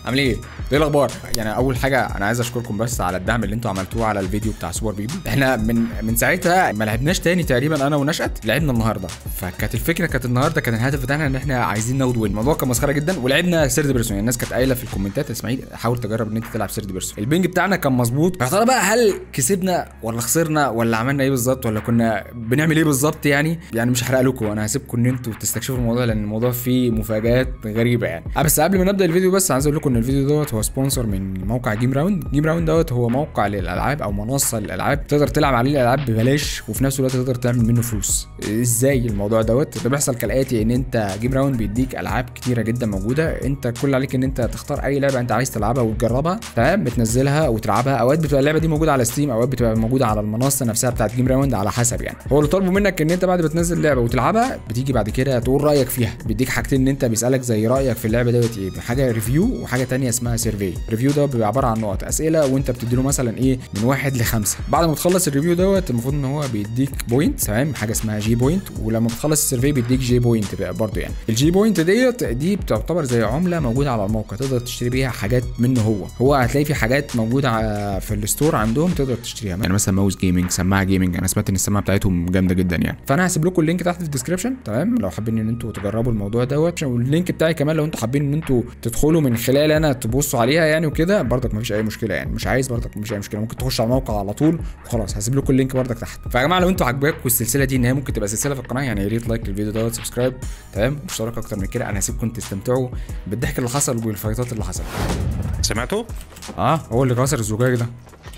عامل ايه؟ ايه الاخبار؟ يعني اول حاجه انا عايز اشكركم بس على الدعم اللي انتوا عملتوه على الفيديو بتاع سوبر بيبي احنا من من ساعتها ما لعبناش تاني تقريبا انا ونشأت لعبنا النهارده فكانت الفكره كانت النهارده كان الهدف بتاعنا ان احنا عايزين ناخد وين الموضوع كان مسخره جدا ولعبنا سيرد بيرسون يعني الناس كانت قايله في الكومنتات اسماعيل حاول تجرب ان انت تلعب سيرد بيرسون البنج بتاعنا كان مظبوط يا ترى بقى هل كسبنا ولا خسرنا ولا عملنا ايه بالظبط ولا كنا بنعمل ايه بالظبط يعني يعني مش هحرق لكم انا هسيبكم ان انتوا تستكشفوا الموضوع لان الموضوع فيه مفاجات غريبه يعني آه بس قبل ما نبدا الفيديو بس عايز اقول لكم ان الفيديو دوت هو سبونسر من موقع جيم راوند جيم راوند دوت هو موقع للالعاب او منصه للالعاب تقدر تلعب عليه الالعاب ببلاش وفي نفس الوقت تقدر تعمل منه فلوس ازاي الموضوع دوت اللي بيحصل كالاتي ان انت جيم راوند بيديك العاب كتيره جدا موجوده انت كل اللي عليك ان انت تختار اي لعبه انت عايز تلعبها وتجربها تمام بتنزلها وتلعبها اوقات بتبقى اللعبه دي موجوده على ستيم اوقات بتبقى موجوده على المنصه نفسها بتاعت جيم راوند على حسب يعني هو اللي طالبه منك ان انت بعد ما تنزل لعبه وتلعبها بتيجي بعد كده تقول رايك فيها بيديك حاجتين ان انت بيسالك زي رايك في اللعبه دوت ايه حاجه ريفيو وحاجه تانية اسمها سيرفي ريفيو ده بيبقى عباره عن نقط اسئله وانت بتدي له مثلا ايه من واحد لخمسه بعد ما تخلص الريفيو دوت المفروض ان هو بيديك بوينت تمام حاجه اسمها جي بوينت ولما بتخلص السيرفي بيديك جي بوينت بقى برضه يعني الجي بوينت ديت دي بتعتبر زي عمله موجوده على الموقع تقدر تشتري بيها حاجات منه هو هو هتلاقي في حاجات موجوده ع- في الستور عندهم تقدر تشتريها يعني مثلا ماوس جيمنج سماعه جيمنج انا سمعت ان السماعه بتاعتهم جامده جدا يعني فانا هسيب لكم اللينك تحت في الديسكربشن تمام لو حابين ان انتوا تجربوا الموضوع دوت واللينك بتاعي كمان لو انتوا حابين ان انتوا تدخلوا من خلال انا تبصوا عليها يعني وكده برضك مفيش اي مشكله يعني مش عايز برضك مفيش اي مشكله ممكن تخش على الموقع على طول وخلاص هسيب لكم اللينك برضك تحت فيا جماعه لو انتوا عاجباكم السلسله دي ان هي ممكن تبقى سلسله في القناه يعني يا ريت لايك للفيديو دوت سبسكرايب تمام واشتراك اكتر من كده انا هسيبكم تستمتعوا بالضحك اللي حصل والفايتات اللي حصلت سمعتوا؟ اه هو اللي كسر الزجاج ده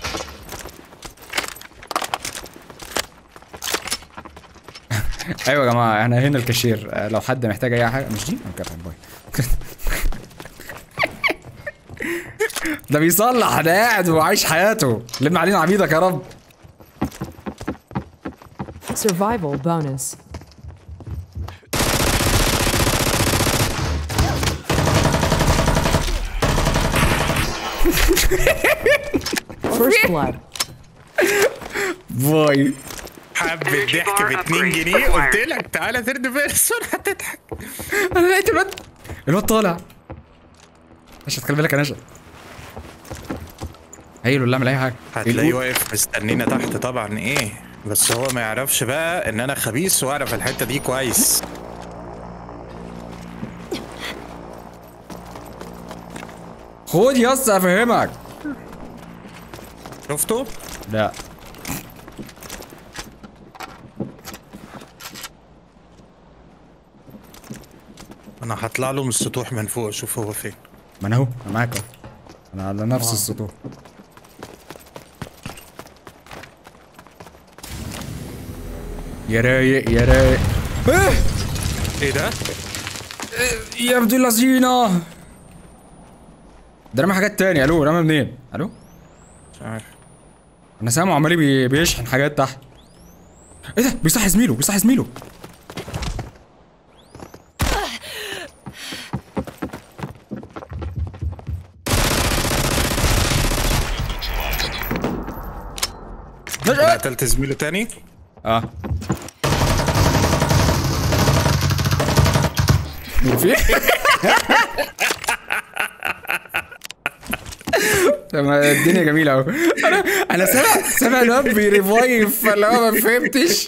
ايوه يا جماعه انا هنا الكاشير آه، لو حد محتاج اي حاجه مش دي اوكي طيب، باي ده بيصلح ده قاعد وعايش حياته لم علينا عبيدك يا رب Survival bonus. First blood. باي حب الضحك ب 2 جنيه قلت لك تعالى ثيرد بيرسون هتضحك انا لقيت الواد الواد طالع نشط خلي بالك يا نشط هيلو اللي اعمل اي حاجه هتلاقيه هيلو. واقف مستنينا تحت طبعا ايه بس هو ما يعرفش بقى ان انا خبيث واعرف الحته دي كويس خد يا اسطى افهمك شفته؟ لا انا هطلع له من السطوح من فوق اشوف هو فين ما انا اهو انا معاك اهو انا على نفس السطوح يا رايق يا رايق ايه ايه ده؟ يا ابن اللذينه ده رمى حاجات تاني الو رمى منين الو مش عارف انا سامعه عمال بي- بيشحن حاجات تحت ايه ده بيصحي زميله بيصحي زميله انا قتلت زميله تاني اه في طب ما الدنيا جميلة اهو انا انا سامع سامع الواد بيريفايف فاللي هو ما فهمتش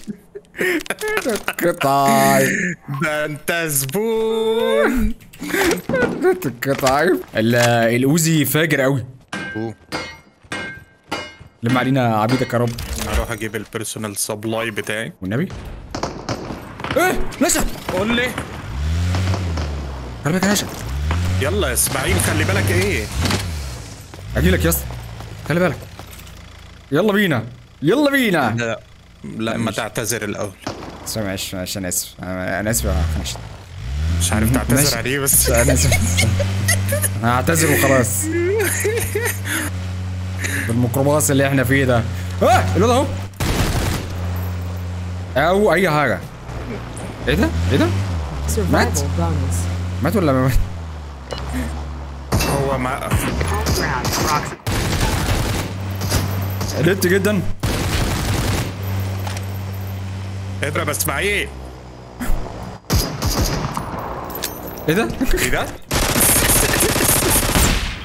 قطع ده انت زبون قطع الاوزي فاجر قوي أوه. لما علينا عبيدك يا رب هروح اجيب البيرسونال سبلاي بتاعي والنبي ايه نشا قول لي خلي بالك يا نشا يلا يا اسماعيل خلي بالك ايه اجيلك يا اسطى خلي بالك يلا بينا يلا بينا لا لا ما تعتذر الاول بس معلش معلش انا اسف انا أنا اسف يا خنشت مش عارف ماشي. تعتذر عليه بس انا اسف انا هعتذر وخلاص بالميكروباص اللي احنا فيه ده اه الواد اهو او اي حاجه ايه ده ايه ده Survival bonus. مات ولا ما مات هو ما قلت جدا اضرب اسماعيل ايه ده ايه ده؟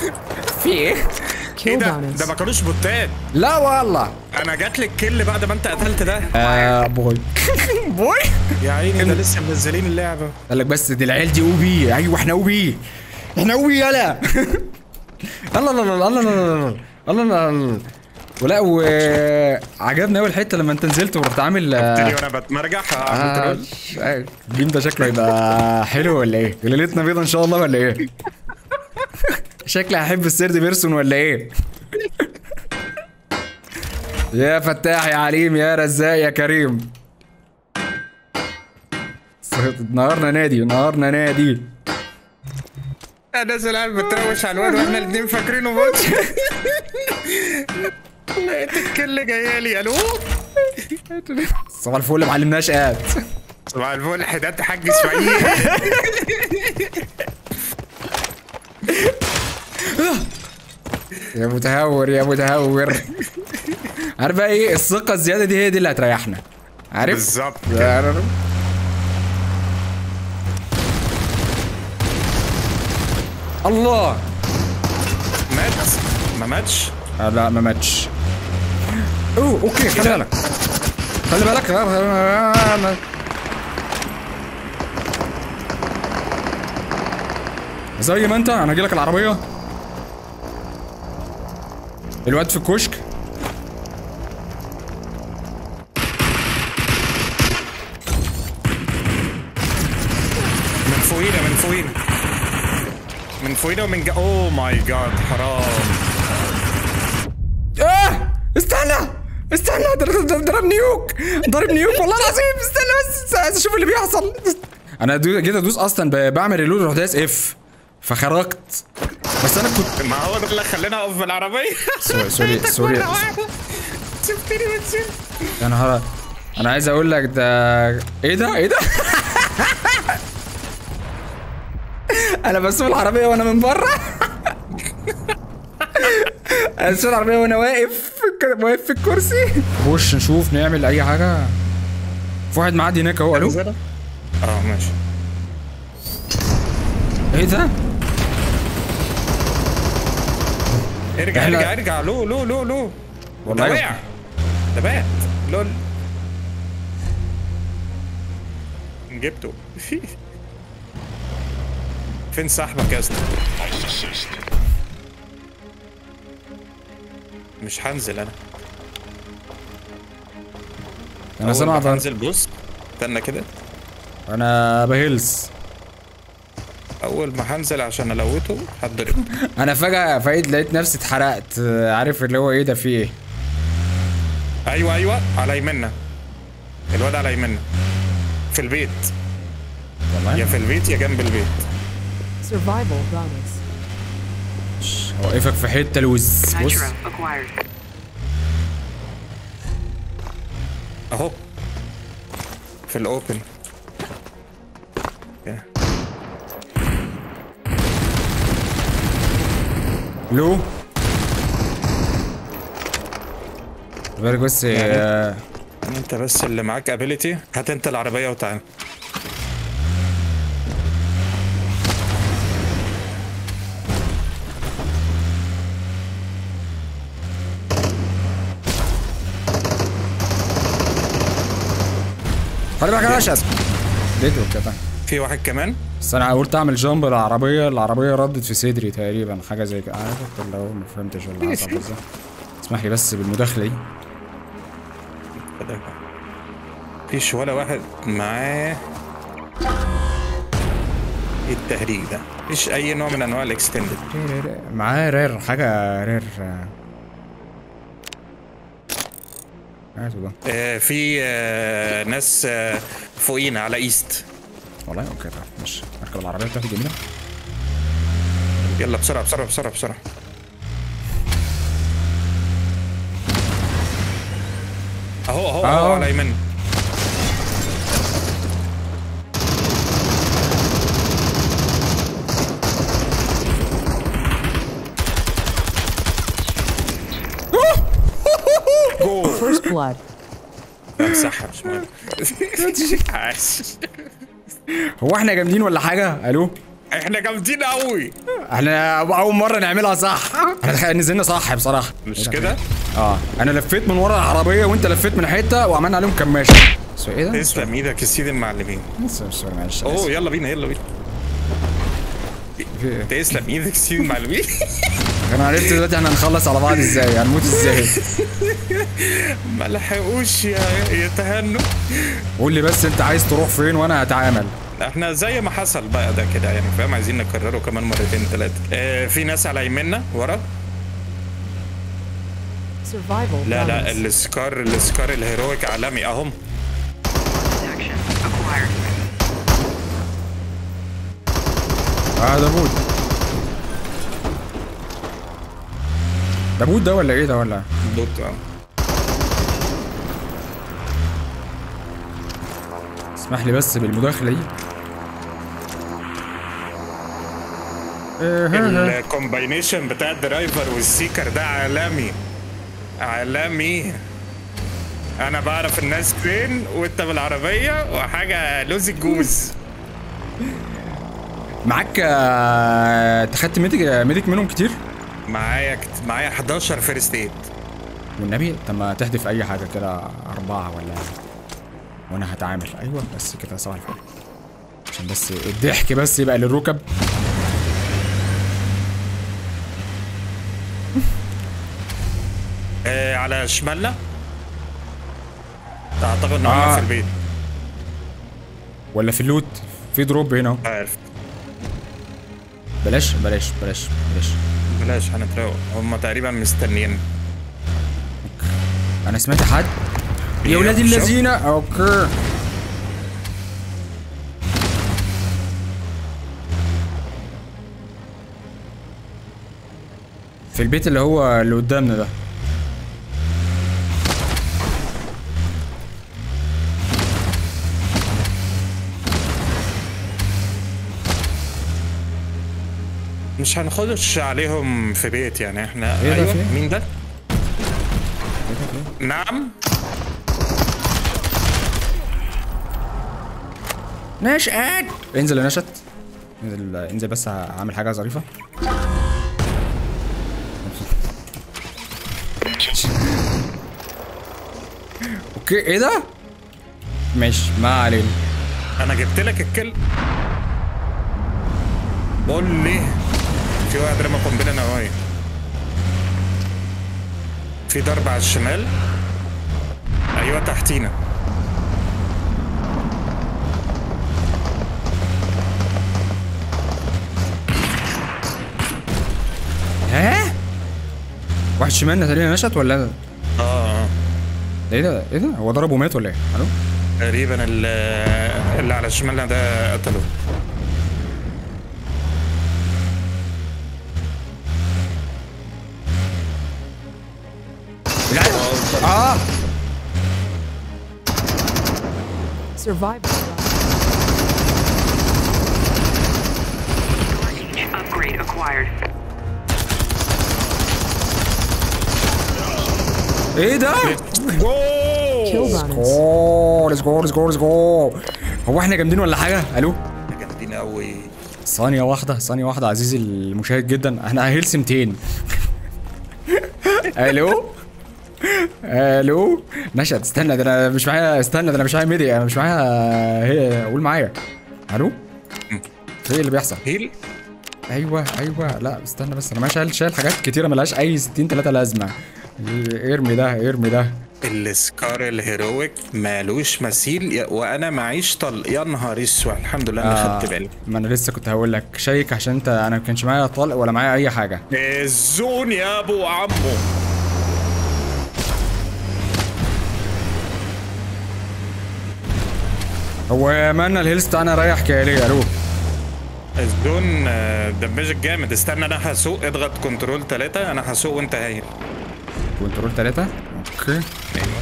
في ايه ايه Kill ده bonus. ده ما كانوش بوتات لا والله انا جات لي الكل بعد ما انت قتلت ده آه بوي بوي يا عيني ده لسه منزلين اللعبه قال لك بس دي العيال دي او بي ايوه احنا او بي احنا او بي يلا الله الله الله الله الله الله الله الله ولا وعجبني قوي الحته لما انت نزلت ورحت عامل آه، تاني وانا بتمرجح آه، آه. آه، الجيم ده شكله يبقى حلو ولا ايه؟ ليلتنا بيضة ان شاء الله ولا ايه؟ شكلي هحب السيرد بيرسون ولا ايه؟ يا فتاح يا عليم يا رزاق يا كريم نهارنا نادي نهارنا نادي نازل قاعد بتروش على الواد واحنا الاثنين فاكرينه ماتش لقيت الكل جايه لي الو صباح الفل معلم نشأت صباح الفل حداد حاج اسماعيل يا متهور يا متهور عارف بقى ايه الثقة الزيادة دي هي دي اللي هتريحنا عارف؟ بالظبط الله مات ما ماتش آه لا ما ماتش اوه اوكي خلي بالك خلي بالك زي ما انت انا هجيلك العربيه الواد في الكشك من فوقينا من فوقينا من فوقينا ومن جا اوه ماي جاد حرام اه استنى استنى ضرب ضرب- ضرب نيوك ضرب نيوك والله العظيم استنى بس عايز اشوف اللي بيحصل انا دو- جيت ادوس اصلا ب- بعمل ريلود رحت دايس اف فخرجت بس انا كنت ما هو ده اللي خلاني اقف بالعربيه سوري سوري سوري سبتني بتسيب يا نهار انا عايز اقول لك ده ايه ده ايه ده انا بسوق العربيه وانا من بره انا بسوق العربيه وانا واقف كده واقف في الكرسي وش نشوف نعمل اي حاجه في واحد معدي هناك اهو الو اه ماشي ايه ده ارجع إحنا- ارجع ارجع لو لو لو لو والله ده وقع ده بات لول جبته فين صاحبك يا اسطى مش هنزل انا انا أول سامع ما ده هنزل بص استنى كده انا بهلس اول ما هنزل عشان الوته هتضرب انا فجاه فايت لقيت نفسي اتحرقت عارف اللي هو ايه ده في ايه ايوه ايوه على يمنا الواد على يمنا في البيت يا والله في البيت يا جنب البيت Survival bonus. اوقفك في حته لوز بص Nitro acquired. اهو في الاوبن يا. لو بالك بس آه، انت بس اللي معاك ابيليتي هات انت العربيه وتعال خلي بالك يا اشد اديته كده في واحد كمان بس انا قلت اعمل جامب العربيه العربيه ردت في صدري تقريبا حاجه زي كده عارف اللي هو ما فهمتش اللي حصل بالظبط اسمح لي بس بالمداخله دي فيش ولا واحد معاه ايه التهريج ده مفيش اي نوع من انواع الاكستندد معاه رير حاجه رير آه. هاته ده آه في آه ناس آه فوقينا على ايست والله اوكي طيب ماشي اركب العربيه بتاعتي جميله يلا بسرعه بسرعه بسرعه بسرعه اهو اهو اهو آه. على يمين جول First blood. امسحها مش مهم عاش هو احنا جامدين ولا حاجه الو احنا جامدين قوي احنا اول مره نعملها صح احنا تخيل نزلنا صح بصراحه مش كده اه انا لفيت من ورا العربيه وانت لفيت من حته وعملنا عليهم كماشه سو ايه ده؟ تسلم ايدك يا سيدي المعلمين سوري سوري معلش اوه آسف. يلا بينا يلا بينا في إيه؟ تسلم ايدك يا سيدي المعلمين انا عرفت دلوقتي احنا هنخلص على بعض ازاي هنموت ازاي ما لحقوش يا يتهنوا قول لي بس انت عايز تروح فين وانا هتعامل احنا زي ما حصل بقى ده كده يعني فاهم عايزين نكرره كمان مرتين ثلاثه اه في ناس على يمنا ورا Survival لا لا bonus. السكار السكار الهيرويك عالمي اهم Protection acquired. اه ده بود ده بود ده ولا ايه ده ولا دوت اه اسمح لي بس بالمداخله دي إيه ها ها. الكومباينيشن بتاع الدرايفر والسيكر ده عالمي عالمي انا بعرف الناس فين وانت بالعربيه وحاجه لوز الجوز معاك آه، انت خدت ميديك ميديك منهم كتير معايا كت... معايا 11 فيرست ايد والنبي طب ما تحذف اي حاجه كده اربعه ولا وانا هتعامل ايوه بس كده صباح الفل عشان بس الضحك بس يبقى للركب آه على شمالنا اعتقد ان هم آه. في البيت ولا في اللوت في دروب هنا اهو. عارف بلاش بلاش بلاش بلاش بلاش هنتراوق هم تقريبا مستنيين انا سمعت حد يا ولاد شوف. الذين اوكي في البيت اللي هو اللي قدامنا ده مش هنخش عليهم في بيت يعني احنا إيه ده ايوه في إيه؟ مين ده؟ نعم نشأت انزل يا نشأت انزل انزل بس هعمل حاجة ظريفة اوكي ايه ده؟ ماشي ما علينا انا جبت لك الكل قول لي في واحد رمى قنبله نوويه في ضرب على الشمال ايوه تحتينا ها؟ واحد شمالنا تقريبا نشأت ولا ده اه ايه ده؟ ايه ده؟ هو ضربه ومات ولا ايه؟ الو؟ تقريبا ال- اللي على شمالنا ده قتله لا اه Survival bonus. Prestige upgrade acquired. ايه ده؟ Kill bonus. اوه ليتس جو ليتس جو ليتس جو هو احنا جامدين ولا حاجة؟ الو؟ جامدين قوي ثانية واحدة ثانية واحدة عزيزي المشاهد جدا احنا هيلث 200 الو الو نشأت استنى ده انا مش معايا استنى ده انا مش معايا ميديا انا مش معايا هي قول معايا الو في ايه اللي بيحصل هيل ايوه ايوه لا استنى بس انا ما شايل شايل حاجات كتيره ملهاش اي 60 3 لازمه ارمي ده ارمي ده السكار الهيرويك مالوش مثيل يا- وانا معيش طل يا نهار اسود الحمد لله انا آه، خدت بالي ما انا لسه كنت هقول لك شيك عشان انت انا ما كانش معايا طلق ولا معايا اي حاجه الزون يا ابو عمو هو يا مان الهيلث بتاعنا رايح كاليه الو الزون آه، دمجك جامد استنى انا هسوق اضغط كنترول ثلاثة انا هسوق وانت هايل كنترول 3 اوكي ايوه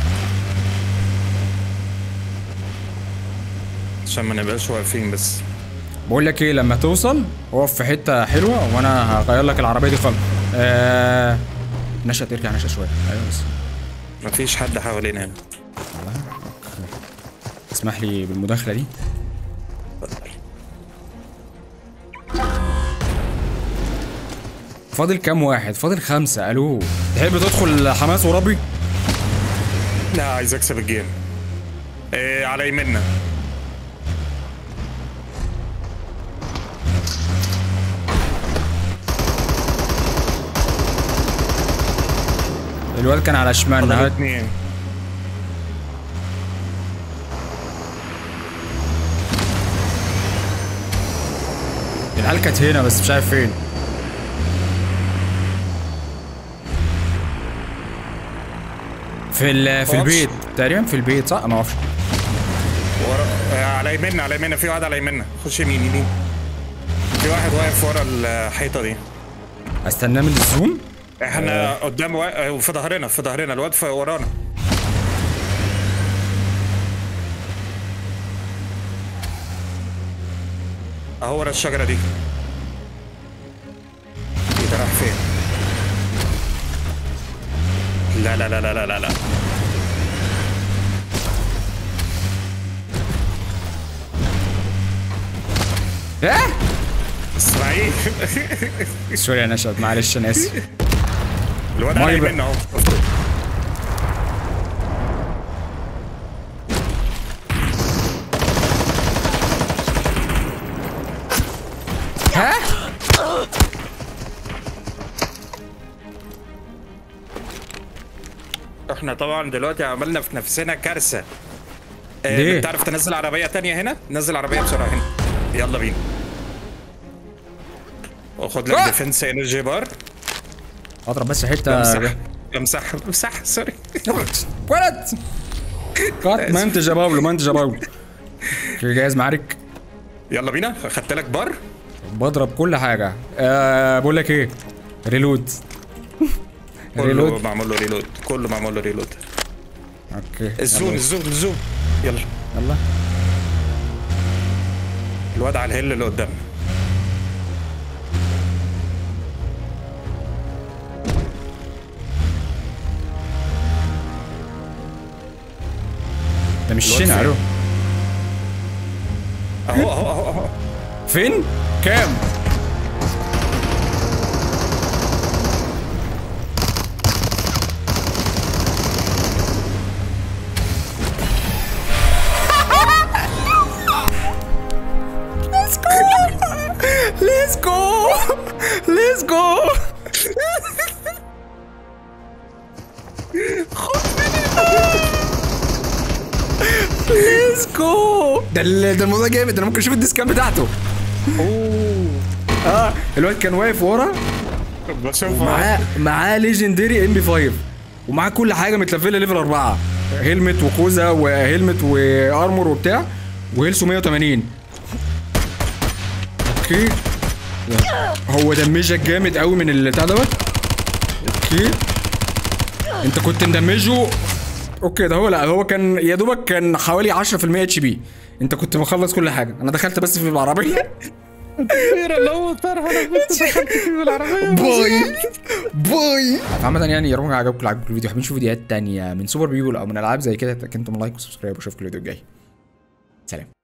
عشان ما نبقاش واقفين بس بقول لك ايه لما توصل اقف في حته حلوه وانا هغير لك العربيه دي خالص آه... نشأ ترجع نشأ شويه ايوه بس مفيش حد حوالينا هنا اسمح لي بالمداخله دي اتفضل. فاضل كام واحد فاضل خمسة الو تحب تدخل حماس وربي لا عايز اكسب الجيم إيه على يمنا الواد كان على شمالنا فاضل هات اتنين العيال كانت هنا بس مش عارف فين في ال- في معرفش. البيت تقريبا في البيت صح ما اعرفش ورا آه، على يمنا على يمنا في واحد على يمنا خش يمين يمين في واحد واقف ورا الحيطه دي استناه من الزوم احنا قدام وا... آه، في ظهرنا في ظهرنا الواد في ورانا اهو ورا الشجره دي ايه ده راح فين لا لا لا لا لا لا لا ايه اسماعيل سوري يا نشأت معلش انا اسف الواد على ماي بقى. يمنا اهو ها احنا طبعا دلوقتي عملنا في نفسنا كارثه آه، ليه؟ بتعرف تنزل عربيه تانية هنا نزل عربيه بسرعه هنا يلا بينا وخد لك آه! ديفنس انرجي بار اضرب بس حته امسح امسح امسح سوري ولد كات منتج يا باولو منتج يا باولو اوكي جاهز معارك يلا بينا خدت لك بار بضرب كل حاجه أه بقول لك ايه ريلود كله ريلود معمول له ريلود كله معمول له ريلود اوكي الزوم يلا. الزوم الزوم يلا يلا الواد على الهيل اللي قدامنا ده مش الواد شنا فين؟ الو اهو اهو اهو اهو فين كام Let's go! Let's go! Let's go! ده ال- ده الموضوع جامد انا ممكن اشوف الديسكان بتاعته اه الواد كان واقف ورا بشوف معاه معاه ليجندري ام بي 5 ومعاه كل حاجه متلفله ليفل 4 هيلمت وخوذه وهيلمت وارمور وبتاع وهيلسو 180 اوكي هو دمجك جامد قوي من البتاع دوت اوكي انت كنت مدمجه اوكي ده هو لا هو كان يا دوبك كان حوالي 10% اتش بي انت كنت مخلص كل حاجه انا دخلت بس في العربيه باي باي عامة يعني يا رب عجبكم عجبكم الفيديو حابين تشوفوا فيديوهات تانية من سوبر بيبول او من العاب زي كده كنتم لايك وسبسكرايب واشوفكم الفيديو الجاي سلام